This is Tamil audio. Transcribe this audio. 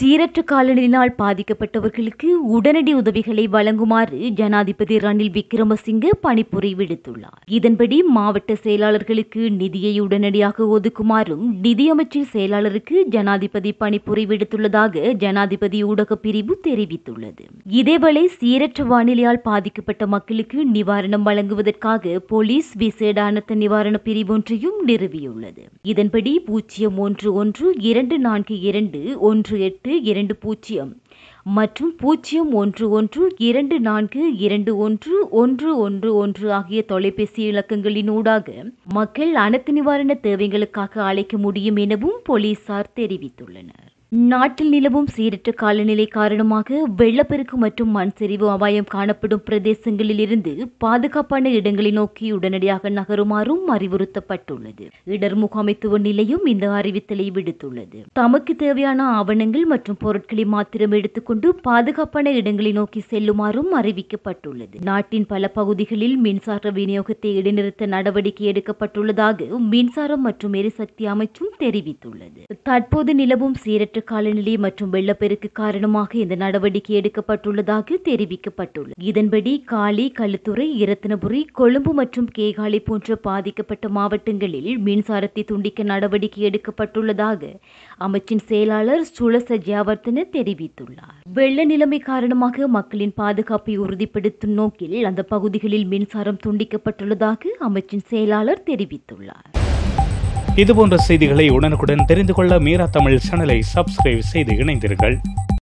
சீரற்ற காலநிலையினால் பாதிக்கப்பட்டவர்களுக்கு உடனடி உதவிகளை வழங்குமாறு ஜனாதிபதி ரணில் விக்ரமசிங்கே பணிப்புரை விடுத்துள்ளார் இதன்படி மாவட்ட செயலாளர்களுக்கு நிதியை உடனடியாக ஒதுக்குமாறும் நிதியமைச்சின் செயலாளருக்கு ஜனாதிபதி பணிப்புரை விடுத்துள்ளதாக ஜனாதிபதி ஊடக பிரிவு தெரிவித்துள்ளது இதேவேளை சீரற்ற வானிலையால் பாதிக்கப்பட்ட மக்களுக்கு நிவாரணம் வழங்குவதற்காக போலீஸ் விசேட அனர்த்த நிவாரண பிரிவொன்றையும் நிறுவியுள்ளது இதன்படி பூஜ்ஜியம் ஒன்று ஒன்று இரண்டு நான்கு இரண்டு ஒன்று எட்டு இரண்டு பூஜ்ஜியம் மற்றும் பூஜ்ஜியம் ஒன்று ஒன்று இரண்டு நான்கு இரண்டு ஒன்று ஒன்று ஒன்று ஒன்று ஆகிய தொலைபேசி இலக்கங்களின் ஊடாக மக்கள் அனைத்து நிவாரண தேவைகளுக்காக அழைக்க முடியும் எனவும் போலீசார் தெரிவித்துள்ளனர் நாட்டில் நிலவும் சீரற்ற காலநிலை காரணமாக வெள்ளப்பெருக்கு மற்றும் மண் சரிவு அபாயம் காணப்படும் பிரதேசங்களில் இருந்து பாதுகாப்பான இடங்களை நோக்கி உடனடியாக நகருமாறும் அறிவுறுத்தப்பட்டுள்ளது இடர் முகாமைத்துவ நிலையம் இந்த அறிவித்தலை விடுத்துள்ளது தமக்கு தேவையான ஆவணங்கள் மற்றும் பொருட்களை மாத்திரம் எடுத்துக்கொண்டு பாதுகாப்பான இடங்களை நோக்கி செல்லுமாறும் அறிவிக்கப்பட்டுள்ளது நாட்டின் பல பகுதிகளில் மின்சார விநியோகத்தை இடைநிறுத்த நடவடிக்கை எடுக்கப்பட்டுள்ளதாக மின்சாரம் மற்றும் எரிசக்தி அமைச்சும் தெரிவித்துள்ளது தற்போது நிலவும் சீரற்ற காலநிலை மற்றும் வெள்ளப்பெருக்கு காரணமாக இந்த நடவடிக்கை எடுக்கப்பட்டுள்ளதாக தெரிவிக்கப்பட்டுள்ளது இதன்படி காலி களுத்துறை இரத்தினபுரி கொழும்பு மற்றும் கேகாலை போன்ற பாதிக்கப்பட்ட மாவட்டங்களில் மின்சாரத்தை துண்டிக்க நடவடிக்கை எடுக்கப்பட்டுள்ளதாக அமைச்சின் செயலாளர் சுலச ஜியாவர்த்தன தெரிவித்துள்ளார் வெள்ள நிலைமை காரணமாக மக்களின் பாதுகாப்பை உறுதிப்படுத்தும் நோக்கில் அந்த பகுதிகளில் மின்சாரம் துண்டிக்கப்பட்டுள்ளதாக அமைச்சின் செயலாளர் தெரிவித்துள்ளார் இதுபோன்ற செய்திகளை உடனுக்குடன் தெரிந்து கொள்ள மீரா தமிழ் சேனலை சப்ஸ்கிரைப் செய்து இணைந்தீர்கள்